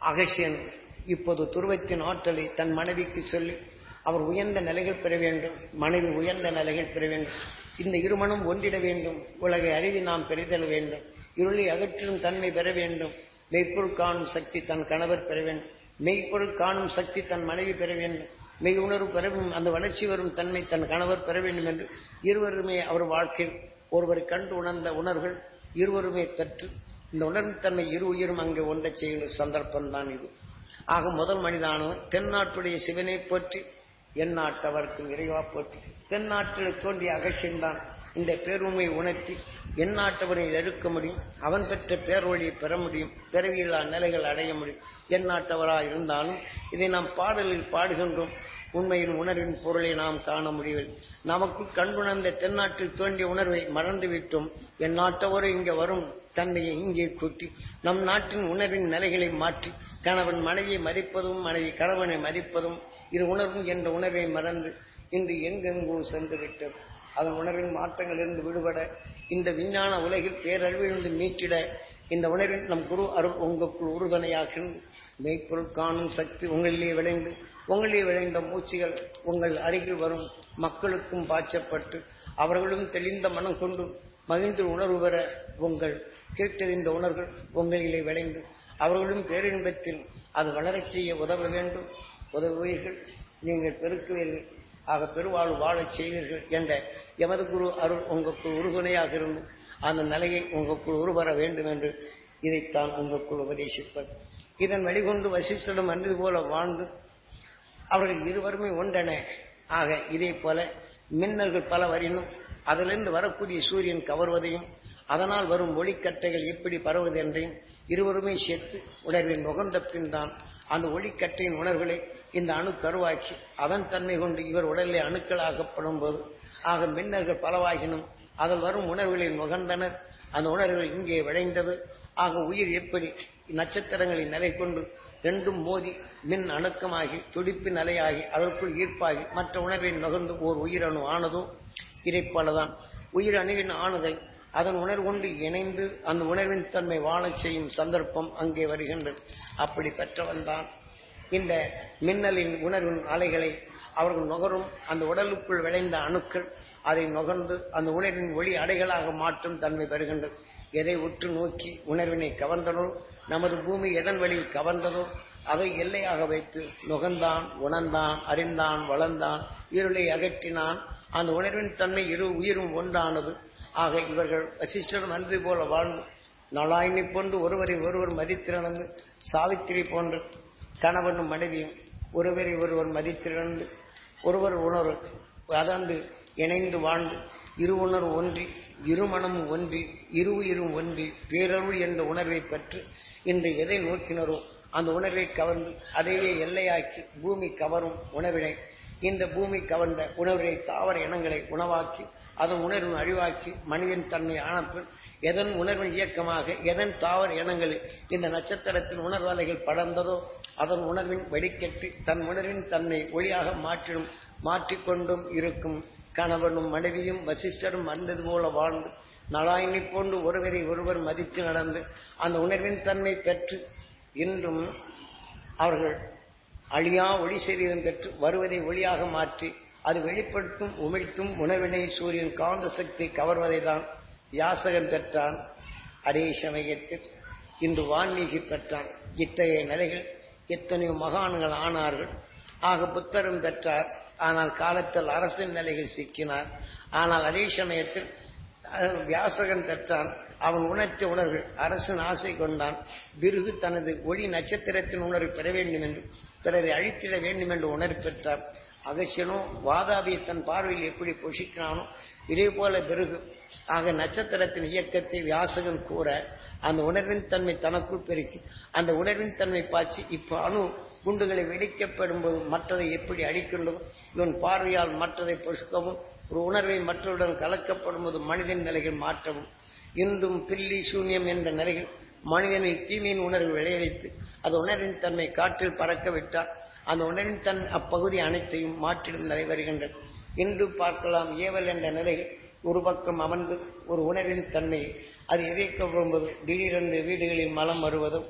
அகசியன் இப்போது துருவத்தின் ஆற்றலை தன் மனைவிக்கு சொல்லி அவர் உயர்ந்த நிலைகள் பெற வேண்டும் மனைவி உயர்ந்த நிலைகள் பெற வேண்டும் இந்த இருமணம் ஒன்றிட வேண்டும் உலகை அறிவி நாம் பெறுதல் வேண்டும் இருளை அகற்றும் தன்மை பெற வேண்டும் மெய்ப்பொருள் காணும் சக்தி தன் கணவர் பெற வேண்டும் மெய்ப்பொருள் காணும் சக்தி தன் மனைவி பெற வேண்டும் மெய் உணர்வு பெறவும் அந்த வளர்ச்சி வரும் தன்மை தன் கணவர் பெற வேண்டும் என்று இருவருமே அவர் வாழ்க்கையில் ஒருவரை கண்டு உணர்ந்த உணர்வுகள் இருவருமே பெற்று இந்த உணர்வு தன்மை இரு உயிரும் அங்கே ஒன்றை செய்கிற சந்தர்ப்பம் தான் இது ஆக முதல் மனிதானவன் தென்னாட்டுடைய சிவனை போற்றி என் நாட்டவர்க்கும் இறைவா போற்றி தென்னாட்டில் தோன்றிய அகசியன்தான் இந்த பேருண்மை உணர்த்தி என் நாட்டவரை எதிர்க்க முடியும் அவன் பெற்ற பேரொழியை பெற முடியும் பிறவியில்லா நிலைகள் அடைய முடியும் என் நாட்டவராக இருந்தாலும் இதை நாம் பாடலில் பாடுகின்றோம் உண்மையின் உணர்வின் பொருளை நாம் காண முடியவில்லை நமக்குள் கண்டுணர்ந்த தென்னாட்டில் தோன்றிய உணர்வை மறந்துவிட்டோம் என் நாட்டவரை இங்கே வரும் தன்மையை இங்கே கூட்டி நம் நாட்டின் உணர்வின் நிலைகளை மாற்றி கணவன் மனைவியை மதிப்பதும் மனைவி கணவனை மதிப்பதும் இரு உணர்வும் என்ற உணர்வை மறந்து இன்று எங்கெங்கோ சென்று விட்டது அதன் உணர்வின் மாற்றங்களிலிருந்து விடுபட இந்த விஞ்ஞான உலகில் பேரழிவிலிருந்து மீட்டிட இந்த உணர்வின் நம் குரு அருள் உங்களுக்குள் உறுதுணையாக இருந்து மெய்ப்பொருள் காணும் சக்தி உங்களிலே விளைந்து உங்களிலே விளைந்த மூச்சுகள் உங்கள் அருகில் வரும் மக்களுக்கும் பாய்ச்சப்பட்டு அவர்களும் தெளிந்த மனம் கொண்டு மகிழ்ந்து உணர்வு பெற உங்கள் கேட்டறிந்த உணர்வுகள் உங்களிலே விளைந்து அவர்களும் பேரின்பத்தில் அது வளரச் செய்ய உதவ வேண்டும் உதவுவீர்கள் நீங்கள் பெருக்குவீர்கள் ஆக பெருவாழ்வு வாழச் செய்வீர்கள் என்ற எமது குரு அருள் உங்களுக்குள் உறுதுணையாக இருந்து அந்த நிலையை உங்களுக்குள் உருவர வேண்டும் என்று இதைத்தான் உங்களுக்குள் உபதேசிப்பது இதன் வழிகொண்டு வசிஷ்டரும் அன்று போல வாழ்ந்து அவர்கள் இருவருமே ஒன்றென ஆக இதே போல மின்னல்கள் பல வரினும் அதிலிருந்து வரக்கூடிய சூரியன் கவர்வதையும் அதனால் வரும் ஒளிக்கட்டைகள் எப்படி பரவுவது என்றையும் இருவருமே சேர்த்து உணர்வின் நுகர்ந்த பின் தான் அந்த ஒளிக்கட்டையின் உணர்வுகளை இந்த அணு கருவாக்கி அதன் தன்மை கொண்டு இவர் உடலிலே அணுக்களாகப்படும் போது ஆக மின்னல்கள் பலவாகினும் அதில் வரும் உணர்வுகளை நுகர்ந்தனர் அந்த உணர்வுகள் இங்கே விளைந்தது ஆக உயிர் எப்படி நட்சத்திரங்களின் நிலை கொண்டு ரெண்டும் மோதி மின் அணுக்கமாகி துடிப்பு நிலையாகி அதற்குள் ஈர்ப்பாகி மற்ற உணர்வை நுகர்ந்து ஓர் உயிரணு ஆனதோ இதைப் போலதான் உயிர் அணுவின் ஆனதை அதன் உணர்வு கொண்டு இணைந்து அந்த உணர்வின் தன்மை வாழச் செய்யும் சந்தர்ப்பம் அங்கே வருகின்றது அப்படி பெற்றவன் தான் இந்த மின்னலின் உணர்வின் அலைகளை அவர்கள் நுகரும் அந்த உடலுக்குள் விளைந்த அணுக்கள் அதை நுகர்ந்து அந்த உணர்வின் ஒளி அடைகளாக மாற்றும் தன்மை பெறுகின்றது எதை உற்று நோக்கி உணர்வினை கவர்ந்தனோ நமது பூமி எதன் வழியில் கவர்ந்ததோ அதை எல்லையாக வைத்து நுகர்ந்தான் உணர்ந்தான் அறிந்தான் வளர்ந்தான் இருளை அகற்றினான் அந்த உணர்வின் தன்மை இரு உயிரும் ஒன்றானது ஆக இவர்கள் வசிஷ்டரும் நன்றி போல வாழ்ந்து நலாயினை போன்று ஒருவரை ஒருவர் மதித்திறந்து சாவித்திரி போன்று கணவனும் மனைவியும் ஒருவரை ஒருவர் மதித்திறந்து ஒருவர் உணர்வு அதாந்து இணைந்து வாழ்ந்து இரு உணர்வு ஒன்றி இருமணமும் ஒன்றி இரு உயிரும் ஒன்றி பேரருள் என்ற உணர்வை பெற்று இன்று எதை நோக்கினரோ அந்த உணர்வை கவர்ந்து அதையே எல்லையாக்கி பூமி கவரும் உணவினை இந்த பூமி கவர்ந்த உணர்வை தாவர இனங்களை உணவாக்கி அதன் உணர்வு அழிவாக்கி மனிதன் தன்னை ஆனப்பின் எதன் உணர்வின் இயக்கமாக எதன் தாவர இனங்களில் இந்த நட்சத்திரத்தின் உணர்வலைகள் படர்ந்ததோ அதன் உணர்வின் வெடிக்கட்டி தன் உணர்வின் தன்னை ஒளியாக மாற்றிடும் மாற்றிக்கொண்டும் இருக்கும் கணவனும் மனைவியும் வசிஷ்டரும் வந்தது போல வாழ்ந்து நலாயினி போன்று ஒருவரை ஒருவர் மதித்து நடந்து அந்த உணர்வின் தன்மை பெற்று இன்றும் அவர்கள் அழியா ஒளி சரீரம் பெற்று வருவதை ஒளியாக மாற்றி அது வெளிப்படுத்தும் உமிழ்த்தும் உணர்வினை சூரியன் காந்த சக்தி கவர்வதை தான் யாசகன் பெற்றான் அதே சமயத்தில் இன்று வான்மீகி பெற்றான் இத்தகைய நிலைகள் எத்தனையோ மகான்கள் ஆனார்கள் ஆக புத்தரும் பெற்றார் ஆனால் காலத்தில் அரசின் நிலையில் சிக்கினார் ஆனால் அதே சமயத்தில் அஹ், வியாசகன் பெற்றான் அவன் உணர்த்திய உணர்வுகள் அரசன் ஆசை கொண்டான் பிருகு தனது ஒளி நட்சத்திரத்தின் உணர்வை பெற வேண்டும் என்று பிறரை அழித்திட வேண்டும் என்று உணர்வு பெற்றார் அகசியனோ வாதாபியை தன் பார்வையில் எப்படி பொஷிக்கிறானோ இதே போல பிறகு ஆக நட்சத்திரத்தின் இயக்கத்தை வியாசகன் கூற அந்த உணர்வின் தன்மை தனக்குள் பெருக்கி அந்த உணர்வின் தன்மை பாய்ச்சி இப்ப அணு குண்டுகளை வெடிக்கப்படும் போது மற்றதை எப்படி அடிக்கின்றதோ இவன் பார்வையால் மற்றதை பொசுக்கவும் ஒரு உணர்வை மற்றவுடன் கலக்கப்படும் போது மனிதன் நிலைகள் மாற்றவும் இன்றும் பில்லி சூன்யம் என்ற நிலைகள் மனிதனில் தீமையின் உணர்வு விளைவித்து அது உணர்வின் தன்மை காற்றில் பறக்க விட்டால் அந்த உணர்வின் தன் அப்பகுதி அனைத்தையும் மாற்றிடும் நிலை வருகின்றது இன்று பார்க்கலாம் ஏவல் என்ற நிலையில் ஒரு பக்கம் அமர்ந்து ஒரு உணர்வின் தன்மை அது இறைக்கப்படும்போது திடீரென்று வீடுகளில் மலம் வருவதும்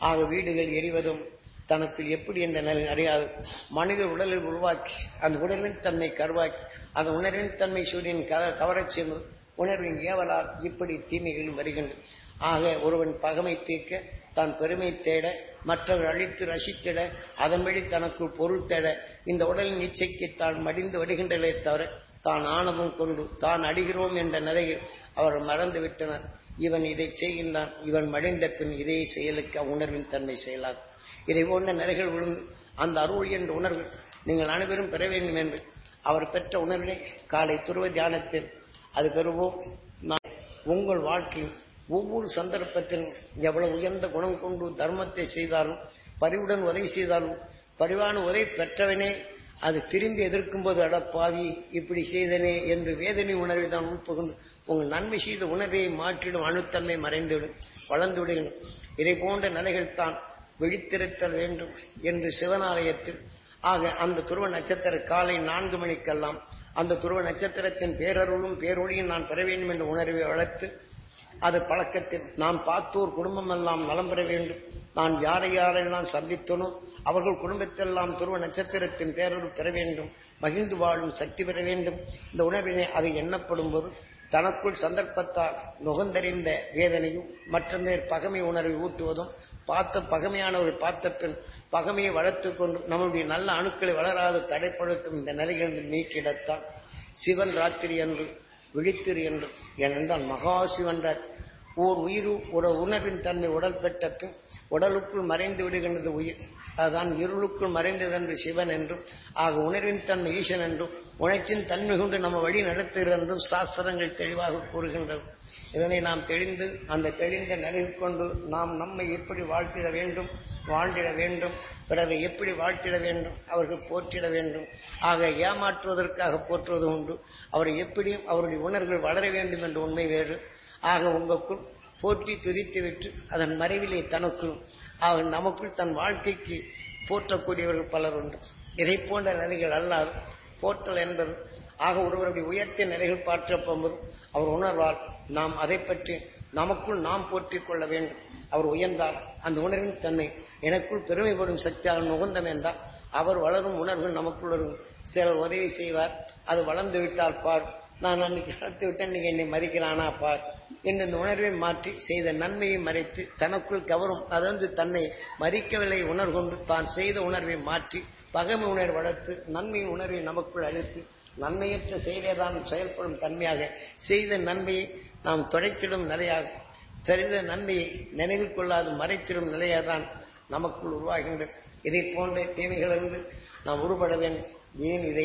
ஆக வீடுகள் எரிவதும் தனக்கு எப்படி என்ற நிலை அறியாது மனித உடலில் உருவாக்கி அந்த உடலின் தன்மை கருவாக்கி அந்த உணர்வின் தன்மை சூரியன் க- கவரச் செய்வது உணர்வின் ஏவலால் இப்படி தீமைகள் வருகின்றன ஆக ஒருவன் பகமை தீர்க்க தான் பெருமை தேட மற்றவர் அழித்து ரசித்திட அதன் வழி தனக்குள் பொருள் தேட இந்த உடலின் இச்சைக்கு தான் மடிந்து வருகின்றனே தவிர தான் ஆணவம் கொண்டு தான் அடிகிறோம் என்ற நிலையில் அவர் மறந்து விட்டனர் இவன் இதை செய்கின்றான் இவன் மடிந்த பின் இதே செயலுக்கு உணர்வின் தன்மை செயலாகும் இதை போன்ற நிலைகள் விழுந்து அந்த அருள் என்ற உணர்வு நீங்கள் அனைவரும் பெற வேண்டும் என்று அவர் பெற்ற உணர்வினை காலை துருவ தியானத்தில் அது பெறுவோம் நான் உங்கள் வாழ்க்கையில் ஒவ்வொரு சந்தர்ப்பத்திலும் எவ்வளவு உயர்ந்த குணம் கொண்டு தர்மத்தை செய்தாலும் பரிவுடன் உதவி செய்தாலும் பரிவான உதவி பெற்றவனே அது திரும்பி எதிர்க்கும் போது அடப்பாவி இப்படி செய்தனே என்று வேதனை உணர்வை தான் உட்புகுந்து உங்கள் நன்மை செய்த உணர்வை மாற்றிடும் அணுத்தன்மை மறைந்துவிடும் வளர்ந்து விடுகின்றன இதை போன்ற நிலைகள் தான் விழித்திருத்தல் வேண்டும் என்று சிவனாலயத்தில் ஆக அந்த துருவ நட்சத்திர காலை நான்கு மணிக்கெல்லாம் அந்த துருவ நட்சத்திரத்தின் பேரருளும் பேரொழியும் நான் பெற வேண்டும் என்ற உணர்வை வளர்த்து அது பழக்கத்தில் நாம் பார்த்தோர் குடும்பம் எல்லாம் நலம் பெற வேண்டும் நான் யாரை யாரெல்லாம் சந்தித்தனோ அவர்கள் குடும்பத்தெல்லாம் துருவ நட்சத்திரத்தின் பேரருள் பெற வேண்டும் மகிழ்ந்து வாழும் சக்தி பெற வேண்டும் இந்த உணர்வினை அது எண்ணப்படும் போது தனக்குள் சந்தர்ப்பத்தால் நுகர்ந்தறிந்த வேதனையும் மற்றொரு பகமை உணர்வை ஊட்டுவதும் பார்த்த பகமையானவர்கள் பார்த்த பின் பகமையை வளர்த்துக் கொண்டு நம்முடைய நல்ல அணுக்களை வளராது தடைப்படுத்தும் இந்த நிலைகளில் நீக்கிடத்தான் சிவன் ராத்திரி என்று விழித்திரு என்று ஏனென்றால் மகா சிவன் ராத்திரி ஓர் உயிர் ஒரு உணர்வின் தன்மை உடல் பெற்ற பின் உடலுக்குள் மறைந்து விடுகின்றது உயிர் அதுதான் இருளுக்குள் மறைந்தது என்று சிவன் என்றும் ஆக உணர்வின் தன்மை ஈசன் என்றும் உணர்ச்சியின் தன்மை கொண்டு நம்ம வழி நடத்துகிறது என்றும் சாஸ்திரங்கள் தெளிவாக கூறுகின்றது இதனை நாம் தெளிந்து அந்த தெளிந்த நிலையில் கொண்டு நாம் நம்மை எப்படி வாழ்த்திட வேண்டும் வாழ்ந்திட வேண்டும் பிறரை எப்படி வாழ்த்திட வேண்டும் அவர்கள் போற்றிட வேண்டும் ஆக ஏமாற்றுவதற்காக போற்றுவது உண்டு அவரை எப்படியும் அவருடைய உணர்வுகள் வளர வேண்டும் என்ற உண்மை வேறு ஆக உங்களுக்குள் போற்றி துதித்து விட்டு அதன் மறைவிலே தனக்குள் அவன் நமக்குள் தன் வாழ்க்கைக்கு போற்றக்கூடியவர்கள் பலர் உண்டு இதை போன்ற நிலைகள் அல்லாது போற்றல் என்பது ஆக ஒருவருடைய உயர்த்திய நிலைகள் பார்க்க போகும்போது அவர் உணர்வால் நாம் அதை பற்றி நமக்குள் நாம் போற்றிக் கொள்ள வேண்டும் அவர் உயர்ந்தால் அந்த உணர்வின் தன்னை எனக்குள் பெருமைப்படும் சக்தியாக நுகர்ந்தம் என்றால் அவர் வளரும் உணர்வு நமக்குள் வரும் சிலர் உதவி செய்வார் அது வளர்ந்து விட்டால் பார் நான் அன்னைக்கு வளர்த்து விட்டேன் நீங்க என்னை மறிக்கிறானா பார் என்று இந்த உணர்வை மாற்றி செய்த நன்மையை மறைத்து தனக்குள் கவரும் அதாவது தன்னை மறிக்கவில்லை உணர்வு கொண்டு தான் செய்த உணர்வை மாற்றி பகமை உணர்வு வளர்த்து நன்மையின் உணர்வை நமக்குள் அழித்து நன்மையற்ற செயலைதான் செயல்படும் தன்மையாக செய்த நன்மையை நாம் தொடைத்திடும் நிலையாக செய்த நன்மையை நினைவில் கொள்ளாது மறைத்திடும் நிலையாதான் நமக்குள் உருவாகின்றது இதை போன்ற தீமைகளிலிருந்து நாம் உருப்பட வேண்டும் ஏன் இதை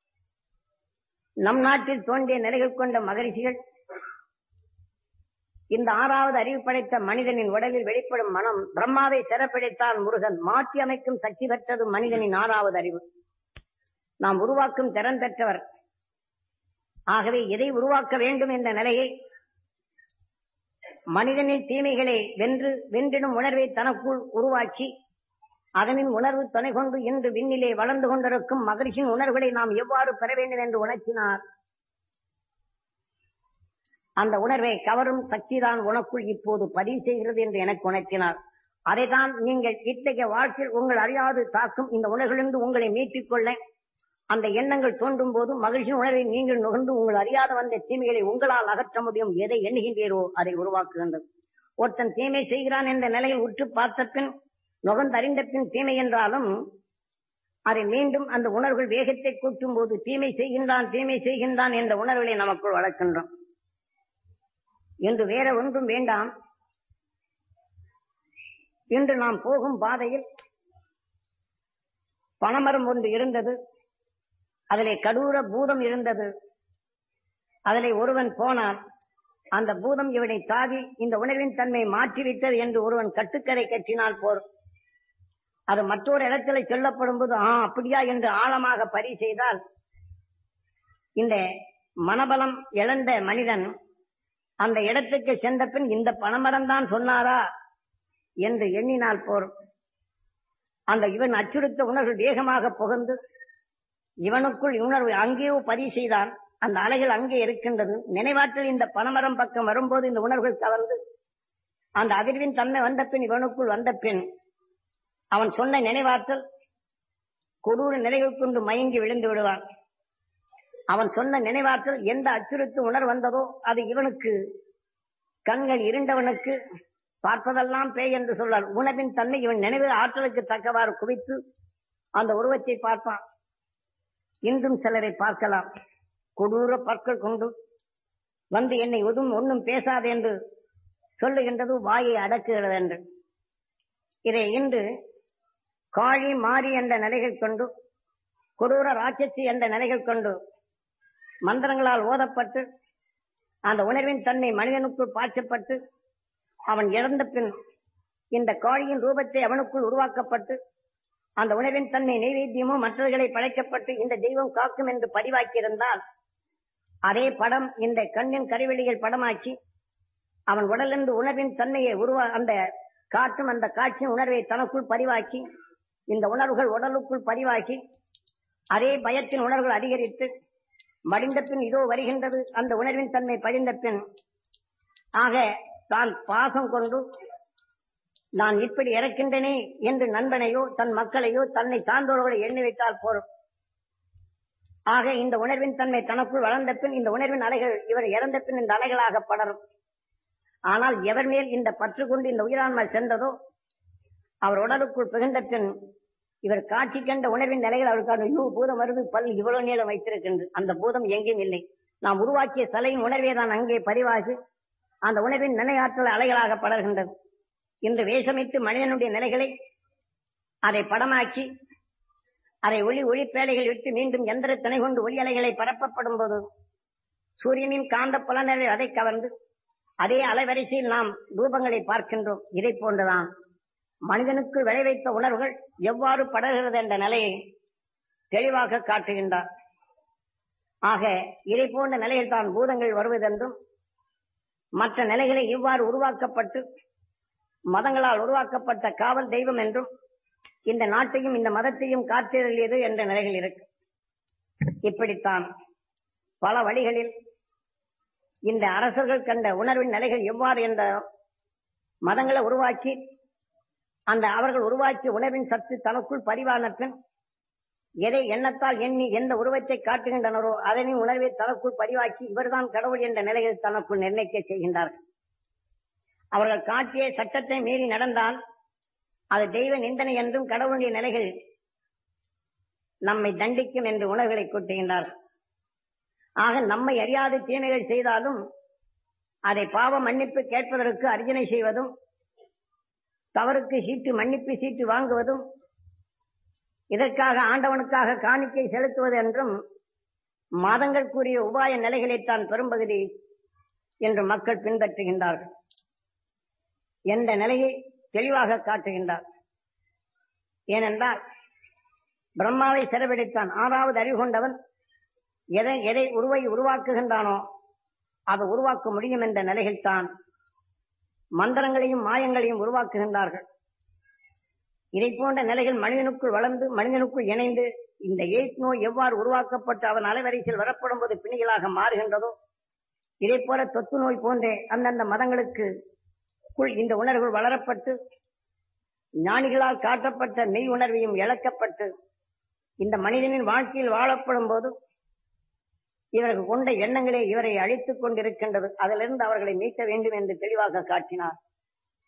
நம் நாட்டில் தோன்றிய நிலைகள் கொண்ட மகரிஷிகள் இந்த ஆறாவது அறிவு படைத்த மனிதனின் உடலில் வெளிப்படும் மனம் பிரம்மாவை சிறப்பிடைத்தான் முருகன் மாற்றி அமைக்கும் சக்தி பெற்றது மனிதனின் ஆறாவது அறிவு நாம் உருவாக்கும் திறன் பெற்றவர் ஆகவே எதை உருவாக்க வேண்டும் என்ற நிலையை மனிதனின் தீமைகளை வென்று வென்றிடும் உணர்வை தனக்குள் உருவாக்கி அதனின் உணர்வு துணை கொண்டு இன்று விண்ணிலே வளர்ந்து கொண்டிருக்கும் மகிழ்ச்சியின் உணர்வுகளை நாம் எவ்வாறு பெற வேண்டும் என்று உணர்த்தினார் அந்த உணர்வை கவரும் சக்திதான் உனக்குள் இப்போது பதிவு செய்கிறது என்று எனக்கு உணர்த்தினார் அதைதான் நீங்கள் இத்தகைய வாழ்க்கையில் உங்கள் அறியாது தாக்கும் இந்த உணர்விலிருந்து உங்களை மீட்டிக் கொள்ள அந்த எண்ணங்கள் தோன்றும் போது மகிழ்ச்சியின் உணர்வை நீங்கள் நுகர்ந்து உங்கள் அறியாத வந்த தீமைகளை உங்களால் அகற்ற முடியும் எதை எண்ணுகின்றீரோ அதை உருவாக்குகின்றது ஒருத்தன் தீமை செய்கிறான் என்ற நிலையில் உற்று பார்த்த பின் நுகர்ந்தறிந்த பின் தீமை என்றாலும் அதை மீண்டும் அந்த உணர்வுகள் வேகத்தை கூட்டும் போது தீமை செய்கின்றான் தீமை செய்கின்றான் என்ற உணர்வுகளை நமக்குள் வளர்க்கின்றோம் என்று வேற ஒன்றும் வேண்டாம் இன்று நாம் போகும் பாதையில் பணமரம் ஒன்று இருந்தது அதிலே கடூர பூதம் இருந்தது அதிலே ஒருவன் போனான் அந்த பூதம் இவனை தாவி இந்த உணர்வின் தன்மை மாற்றிவிட்டது என்று ஒருவன் கட்டுக்கரை கற்றினால் போர் அது மற்றொரு இடத்துல சொல்லப்படும் போது ஆ அப்படியா என்று ஆழமாக பரி செய்தால் இந்த மனபலம் இழந்த மனிதன் அந்த இடத்துக்கு சென்ற பின் இந்த பணமரம் தான் சொன்னாரா என்று எண்ணினால் போர் அந்த இவன் அச்சுறுத்த உணர்வு வேகமாக புகழ்ந்து இவனுக்குள் உணர்வு அங்கேயோ பதிவு செய்தான் அந்த அலைகள் அங்கே இருக்கின்றது நினைவாற்றல் இந்த பணமரம் பக்கம் வரும்போது இந்த உணர்வுகள் கவர்ந்து அந்த அதிர்வின் தன்மை வந்த பின் இவனுக்குள் வந்த பின் அவன் சொன்ன நினைவாற்றல் கொடூர நிலைகள் கொண்டு மயங்கி விழுந்து விடுவான் அவன் சொன்ன நினைவாற்றல் எந்த அச்சுறுத்து உணர் வந்ததோ அது இவனுக்கு கண்கள் இருண்டவனுக்கு பார்ப்பதெல்லாம் பேய் என்று சொல்லார் உணவின் தன்மை இவன் நினைவு ஆற்றலுக்கு தக்கவாறு குவித்து அந்த உருவத்தை பார்ப்பான் இன்றும் சிலரை பார்க்கலாம் கொடூர பற்கள் கொண்டு வந்து என்னை எதுவும் ஒன்றும் பேசாது என்று சொல்லுகின்றது வாயை அடக்குகிறது என்று இதை இன்று காழி மாறி என்ற நிலைகள் கொண்டு கொடூர ராட்சசி என்ற நிலைகள் கொண்டு மந்திரங்களால் ஓதப்பட்டு அந்த உணர்வின் தன்மை மனிதனுக்குள் பாய்ச்சப்பட்டு அவன் இறந்த பின் இந்த காழியின் ரூபத்தை அவனுக்குள் உருவாக்கப்பட்டு அந்த உணவின் தன்மை நைவேத்தியமும் மற்றவர்களை படைக்கப்பட்டு இந்த தெய்வம் காக்கும் என்று பதிவாக்கியிருந்தால் அதே படம் இந்த கண்ணின் கருவெளிகள் படமாக்கி அவன் உடலிருந்து உணர்வின் தன்மையை உருவா அந்த காட்டும் அந்த காட்சியின் உணர்வை தனக்குள் பதிவாக்கி இந்த உணர்வுகள் உடலுக்குள் பதிவாகி அதே பயத்தின் உணர்வுகள் அதிகரித்து மடிந்த பின் இதோ வருகின்றது அந்த உணர்வின் தன்மை படிந்த பின் ஆக தான் பாசம் கொண்டு நான் இப்படி இறக்கின்றனே என்று நண்பனையோ தன் மக்களையோ தன்னை சார்ந்தோர்களை எண்ணி வைத்தால் போரும் ஆக இந்த உணர்வின் தன்மை தனக்குள் வளர்ந்த பின் இந்த உணர்வின் அலைகள் இவர் இறந்த பின் இந்த அலைகளாக படரும் ஆனால் எவர் மேல் இந்த பற்று கொண்டு இந்த உயிரான்மை சென்றதோ அவர் உடலுக்குள் பிகழ்ந்த பின் இவர் காட்சி கண்ட உணர்வின் நிலைகள் அவருக்கான ஐயோ பூதம் வருது பல் இவ்வளவு நீளம் வைத்திருக்கின்றது அந்த பூதம் எங்கேயும் இல்லை நாம் உருவாக்கிய சிலையின் உணர்வே தான் அங்கே பதிவாகி அந்த உணர்வின் நினைவாற்றல் அலைகளாக படர்கின்றது இன்று வேஷமிட்டு மனிதனுடைய நிலைகளை அதை படமாக்கி அதை ஒளி ஒளி பேழைகள் விட்டு மீண்டும் எந்திர துணை கொண்டு ஒளி அலைகளை பரப்பப்படும் போது சூரியனின் காந்த புலனரை அதை கவர்ந்து அதே அலைவரிசையில் நாம் ரூபங்களை பார்க்கின்றோம் இதை போன்றுதான் மனிதனுக்கு விளைவித்த உணர்வுகள் எவ்வாறு படர்கிறது என்ற நிலையை தெளிவாக காட்டுகின்றார் ஆக இதை போன்ற நிலையில் தான் பூதங்கள் வருவதென்றும் மற்ற நிலைகளை இவ்வாறு உருவாக்கப்பட்டு மதங்களால் உருவாக்கப்பட்ட காவல் தெய்வம் என்றும் இந்த நாட்டையும் இந்த மதத்தையும் காத்திரலியது என்ற நிலைகள் இருக்கு இப்படித்தான் பல வழிகளில் இந்த அரசர்கள் கண்ட உணர்வின் நிலைகள் எவ்வாறு என்ற மதங்களை உருவாக்கி அந்த அவர்கள் உருவாக்கிய உணர்வின் சத்து தனக்குள் பதிவான பின் எதை எண்ணத்தால் எண்ணி எந்த உருவத்தை காட்டுகின்றனரோ அதனை உணர்வை தனக்குள் பதிவாக்கி இவர்தான் கடவுள் என்ற நிலையில் தனக்குள் நிர்ணயிக்க செய்கின்றார்கள் அவர்கள் காட்டிய சட்டத்தை மீறி நடந்தால் அது தெய்வ நிந்தனை என்றும் கடவுளுடைய நிலைகள் நம்மை தண்டிக்கும் என்று உணர்வுகளை கூட்டுகின்றார்கள் ஆக நம்மை அறியாது தீமைகள் செய்தாலும் அதை பாவ மன்னிப்பு கேட்பதற்கு அர்ஜனை செய்வதும் தவறுக்கு சீட்டு மன்னிப்பு சீட்டு வாங்குவதும் இதற்காக ஆண்டவனுக்காக காணிக்கை செலுத்துவது என்றும் மாதங்கள் கூறிய உபாய நிலைகளைத்தான் பெரும்பகுதி என்று மக்கள் பின்பற்றுகின்றார்கள் என்ற நிலையை தெளிவாக காட்டுகின்றார் ஏனென்றால் பிரம்மாவை சிறப்பிடித்தான் ஆறாவது அறிவு கொண்டவன் எதை எதை உருவை உருவாக்குகின்றானோ அதை உருவாக்க முடியும் என்ற நிலையில்தான் மந்திரங்களையும் மாயங்களையும் உருவாக்குகின்றார்கள் இதை போன்ற நிலைகள் மனிதனுக்குள் வளர்ந்து மனிதனுக்குள் இணைந்து இந்த எய்ட் நோய் எவ்வாறு உருவாக்கப்பட்டு அவன் அலைவரிசையில் வரப்படும் போது பிணிகளாக மாறுகின்றதோ இதே போல தொத்து நோய் போன்ற அந்தந்த மதங்களுக்கு இந்த உணர்வுகள் வளரப்பட்டு ஞானிகளால் காட்டப்பட்ட மெய் உணர்வையும் இழக்கப்பட்டு இந்த மனிதனின் வாழ்க்கையில் வாழப்படும் போது இவர்கள் கொண்ட எண்ணங்களே இவரை அழித்துக் கொண்டிருக்கின்றது அதிலிருந்து அவர்களை மீட்க வேண்டும் என்று தெளிவாக காட்டினார்